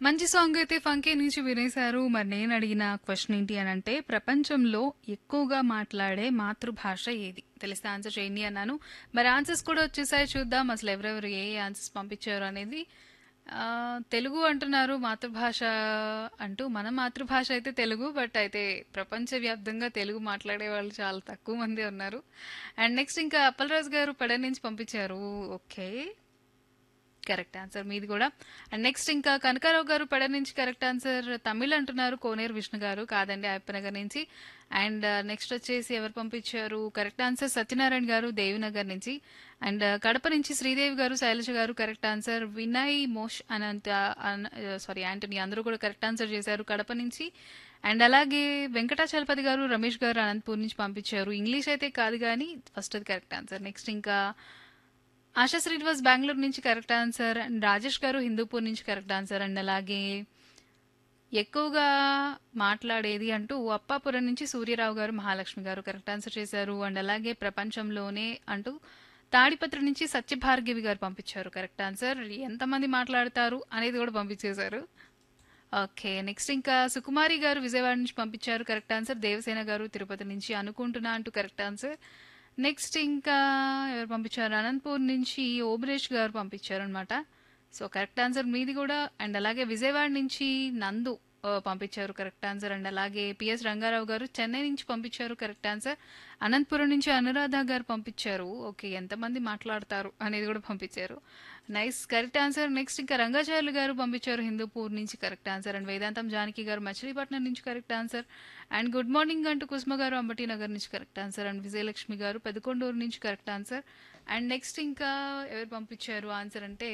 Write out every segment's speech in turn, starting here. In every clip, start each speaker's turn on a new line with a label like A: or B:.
A: మంచి సాంగ్ అయితే ఫంకీ నుంచి వినేశారు మరి నేను అడిగిన క్వశ్చన్ ఏంటి అని అంటే ప్రపంచంలో ఎక్కువగా మాట్లాడే మాతృభాష ఏది తెలిస్తే ఆన్సర్ చేయండి అన్నాను మరి ఆన్సర్స్ కూడా వచ్చేసాయి చూద్దాం అసలు ఎవరెవరు ఏ ఆన్సర్స్ పంపించారు అనేది ఆ, తెలుగు అంటున్నారు మాతృభాష అంటూ మన మాతృభాష అయితే తెలుగు బట్ అయితే ప్రపంచవ్యాప్తంగా తెలుగు మాట్లాడే వాళ్ళు చాలా తక్కువ మంది ఉన్నారు అండ్ నెక్స్ట్ ఇంకా అప్పలరాజు గారు పడ నుంచి పంపించారు ఓకే కరెక్ట్ ఆన్సర్ మీది కూడా అండ్ నెక్స్ట్ ఇంకా కనకారావు గారు పడ నుంచి కరెక్ట్ ఆన్సర్ తమిళ్ అంటున్నారు కోనేరు విష్ణు గారు కాదండి అయ్యప్పనగర్ నుంచి అండ్ నెక్స్ట్ వచ్చేసి ఎవరు పంపించారు కరెక్ట్ ఆన్సర్ సత్యనారాయణ గారు దేవినగర్ నుంచి అండ్ కడప నుంచి శ్రీదేవి గారు శైలజ గారు కరెక్ట్ ఆన్సర్ వినయ్ మోష్ అనంత సారీ యాంటనీ అందరూ కూడా కరెక్ట్ ఆన్సర్ చేశారు కడప నుంచి అండ్ అలాగే వెంకటాచలపతి గారు రమేష్ గారు అనంతపూర్ నుంచి పంపించారు ఇంగ్లీష్ అయితే కాదు కానీ ఫస్ట్ అది కరెక్ట్ ఆన్సర్ నెక్స్ట్ ఇంకా ఆశా శ్రీనివాస్ బెంగళూరు నుంచి కరెక్ట్ ఆన్సర్ అండ్ రాజేష్ గారు హిందూపూర్ నుంచి కరెక్ట్ ఆన్సర్ అండ్ అలాగే ఎక్కువగా మాట్లాడేది అంటూ అప్పాపురం నుంచి సూర్యరావు గారు మహాలక్ష్మి గారు కరెక్ట్ ఆన్సర్ చేశారు అండ్ అలాగే ప్రపంచంలోనే అంటూ తాడిపత్రి నుంచి సత్యభార్గవి గారు పంపించారు కరెక్ట్ ఆన్సర్ ఎంతమంది మాట్లాడతారు అనేది కూడా పంపించేశారు ఓకే నెక్స్ట్ ఇంకా సుకుమారి గారు విజయవాడ నుంచి పంపించారు కరెక్ట్ ఆన్సర్ దేవసేన గారు తిరుపతి నుంచి అనుకుంటున్నా అంటూ కరెక్ట్ ఆన్సర్ నెక్స్ట్ ఇంకా ఎవరు పంపించారు అనంతపూర్ నుంచి ఓబరేష్ గారు పంపించారు అనమాట సో కరెక్ట్ ఆన్సర్ మీది కూడా అండ్ అలాగే విజయవాడ నుంచి నందు ఆ, పంపించారు కరెక్ట్ ఆన్సర్ అండ్ అలాగే పిఎస్ రంగారావు గారు చెన్నై నుంచి పంపించారు కరెక్ట్ ఆన్సర్ అనంతపురం నుంచి అనురాధ గారు పంపించారు ఓకే ఎంతమంది మాట్లాడతారు అనేది కూడా పంపించారు నైస్ కరెక్ట్ ఆన్సర్ నెక్స్ట్ ఇంకా రంగాచార్యులు గారు పంపించారు హిందూపూర్ నుంచి కరెక్ట్ ఆన్సర్ అండ్ వేదాంతం జానకి గారు మచిలీపట్నం నుంచి correct answer and good morning అంటూ కుసుమ గారు అంబటి నగర్ నుంచి కరెక్ట్ ఆన్సర్ అండ్ విజయలక్ష్మి గారు పెదకొండూరు నుంచి కరెక్ట్ ఆన్సర్ అండ్ నెక్స్ట్ ఇంకా ఎవరు పంపించారు ఆన్సర్ అంటే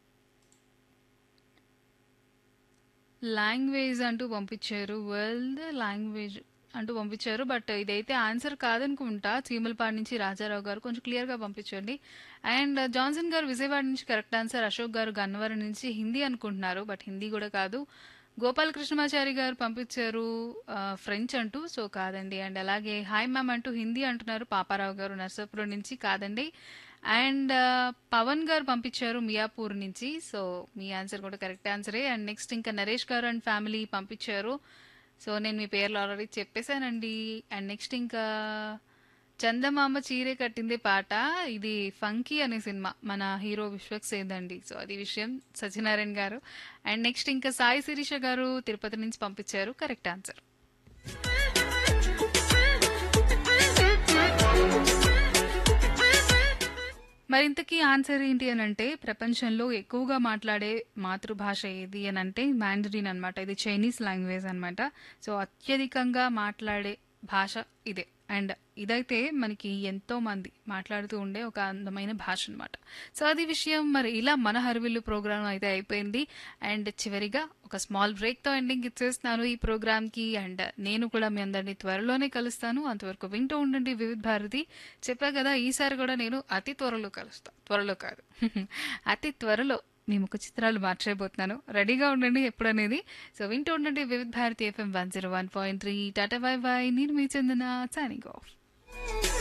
A: లాంగ్వేజ్ అంటూ పంపించారు వరల్డ్ లాంగ్వేజ్ అంటూ పంపించారు బట్ ఇదైతే ఆన్సర్ కాదనుకుంటా చీమలపాడు నుంచి రాజారావు గారు కొంచెం క్లియర్గా పంపించండి అండ్ జాన్సన్ గారు విజయవాడ నుంచి కరెక్ట్ ఆన్సర్ అశోక్ గారు గన్నవరం నుంచి హిందీ అనుకుంటున్నారు బట్ హిందీ కూడా కాదు గోపాల కృష్ణమాచారి గారు పంపించారు ఆ, ఫ్రెంచ్ అంటూ సో కాదండి అండ్ అలాగే హాయ్ మ్యామ్ అంటూ హిందీ అంటున్నారు పాపారావు గారు నర్సాపురం నుంచి కాదండి అండ్ ఆ, పవన్ గారు పంపించారు మియాపూర్ నుంచి సో మీ ఆన్సర్ కూడా కరెక్ట్ ఆన్సరే అండ్ నెక్స్ట్ ఇంకా నరేష్ గారు అండ్ ఫ్యామిలీ పంపించారు సో నేను మీ పేర్లు ఆల్రెడీ చెప్పేశానండి అండ్ నెక్స్ట్ ఇంకా చందమామ చీరే కట్టిందే పాట ఇది ఫంకీ అనే సినిమా మన హీరో విశ్వక్ సేద్ అండి సో అది విషయం సత్యనారాయణ గారు అండ్ నెక్స్ట్ ఇంకా సాయి శిరీష గారు తిరుపతి నుంచి పంపించారు కరెక్ట్ ఆన్సర్ మరి ఇంతకీ ఆన్సర్ ఏంటి అని అంటే ప్రపంచంలో ఎక్కువగా మాట్లాడే మాతృభాష ఏది అని అంటే మ్యాండరిన్ అనమాట ఇది చైనీస్ లాంగ్వేజ్ అన్నమాట సో అత్యధికంగా మాట్లాడే భాష ఇదే అండ్ ఇదైతే మనకి ఎంతో మంది మాట్లాడుతూ ఉండే ఒక అందమైన భాష అనమాట సో అది విషయం మరి ఇలా మన హరివిల్లు ప్రోగ్రామ్ అయితే అయిపోయింది అండ్ చివరిగా ఒక స్మాల్ బ్రేక్తో ఎండింగ్ ఇచ్చేస్తున్నాను ఈ ప్రోగ్రామ్కి అండ్ నేను కూడా మీ అందరినీ త్వరలోనే కలుస్తాను అంతవరకు వింటూ ఉండండి వివిధ భారతి చెప్పా కదా ఈసారి కూడా నేను అతి త్వరలో కలుస్తాను త్వరలో కాదు అతి త్వరలో మీ ముఖ చిత్రాలు మార్చేయబోతున్నాను రెడీగా ఉండండి ఎప్పుడనేది సో వింటూ ఉండండి Vividh Bharati FM one zero one point three tata bye bye నేను మీ చెందిన సైనింగ్ ఆఫ్